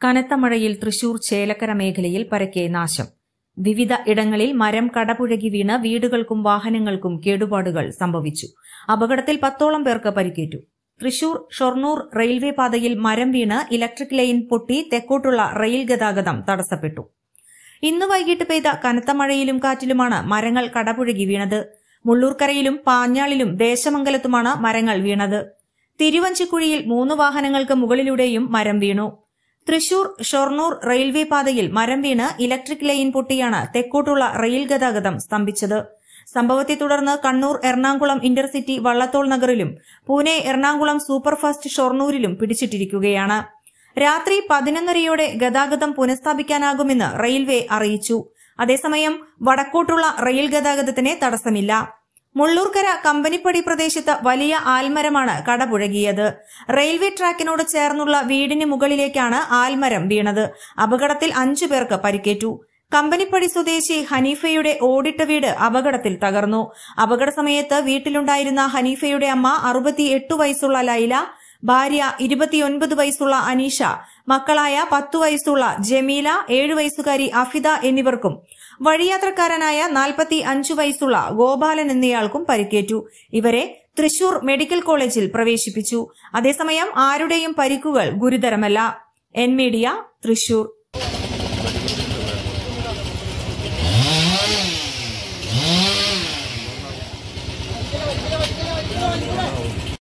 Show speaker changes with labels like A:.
A: കനത്ത മഴയിൽ തൃശൂർ ചേലക്കര മേഖലയിൽ പരക്കെ നാശം വിവിധ ഇടങ്ങളിൽ മരം കടപുഴകി വീണ് വീടുകൾക്കും വാഹനങ്ങൾക്കും കേടുപാടുകൾ സംഭവിച്ചു അപകടത്തിൽ പത്തോളം പേർക്ക് പരിക്കേറ്റു തൃശൂർ ഷൊർണൂർ റെയിൽവേ പാതയിൽ മരം വീണ് ഇലക്ട്രിക് ലൈൻ പൊട്ടി തെക്കോട്ടുള്ള റെയിൽ ഗതാഗതം തടസ്സപ്പെട്ടു ഇന്ന് വൈകിട്ട് പെയ്ത കനത്ത മഴയിലും കാറ്റിലുമാണ് മരങ്ങൾ കടപുഴകി വീണത് മുള്ളൂർക്കരയിലും പാഞ്ഞാളിലും ദേശമംഗലത്തുമാണ് മരങ്ങൾ വീണത് തിരുവഞ്ചിക്കുഴിയിൽ മൂന്ന് വാഹനങ്ങൾക്ക് മുകളിലൂടെയും മരം വീണു തൃശൂർ ഷൊർണൂർ റെയിൽവേ പാതയിൽ മരം വീണ് ഇലക്ട്രിക് ലൈൻ പൊട്ടിയാണ് തെക്കോട്ടുള്ള റെയിൽ ഗതാഗതം സ്തംഭിച്ചത് സംഭവത്തെ തുടർന്ന് കണ്ണൂർ എറണാകുളം ഇന്റർസിറ്റി വള്ളത്തോൾ നഗറിലും പൂനെ എറണാകുളം സൂപ്പർഫാസ്റ്റ് ഷൊർണൂരിലും പിടിച്ചിട്ടിരിക്കുകയാണ് രാത്രി പതിനൊന്നരയോടെ ഗതാഗതം പുനഃസ്ഥാപിക്കാനാകുമെന്ന് റെയിൽവേ അറിയിച്ചു അതേസമയം വടക്കോട്ടുള്ള റെയിൽ ഗതാഗതത്തിന് തടസ്സമില്ല മുള്ളൂർക്കര കമ്പനിപ്പടി പ്രദേശത്ത് വലിയ ആൽമരമാണ് കടപുഴകിയത് റെയിൽവേ ട്രാക്കിനോട് ചേർന്നുള്ള വീടിന് മുകളിലേക്കാണ് ആൽമരം വീണത് അപകടത്തിൽ അഞ്ചു പേർക്ക് പരിക്കേറ്റു കമ്പനിപ്പടി സ്വദേശി ഹനീഫയുടെ ഓടിട്ട വീട് അപകടത്തിൽ തകർന്നു അപകട സമയത്ത് വീട്ടിലുണ്ടായിരുന്ന ഹനീഫയുടെ അമ്മ അറുപത്തിയെട്ട് വയസ്സുള്ള ലൈല ഭാര്യ ഇരുപത്തിയൊൻപത് വയസ്സുള്ള അനീഷ മക്കളായ പത്തു വയസ്സുള്ള ജമീല ഏഴു വയസ്സുകാരി അഫിദ എന്നിവർക്കും വഴിയാത്രക്കാരനായ നാൽപ്പത്തി അഞ്ചു വയസ്സുള്ള ഗോപാലൻ എന്നയാൾക്കും പരിക്കേറ്റു ഇവരെ തൃശൂർ മെഡിക്കൽ കോളേജിൽ പ്രവേശിപ്പിച്ചു അതേസമയം ആരുടെയും പരിക്കുകൾ ഗുരുതരമല്ല എൻ മീഡിയ തൃശൂർ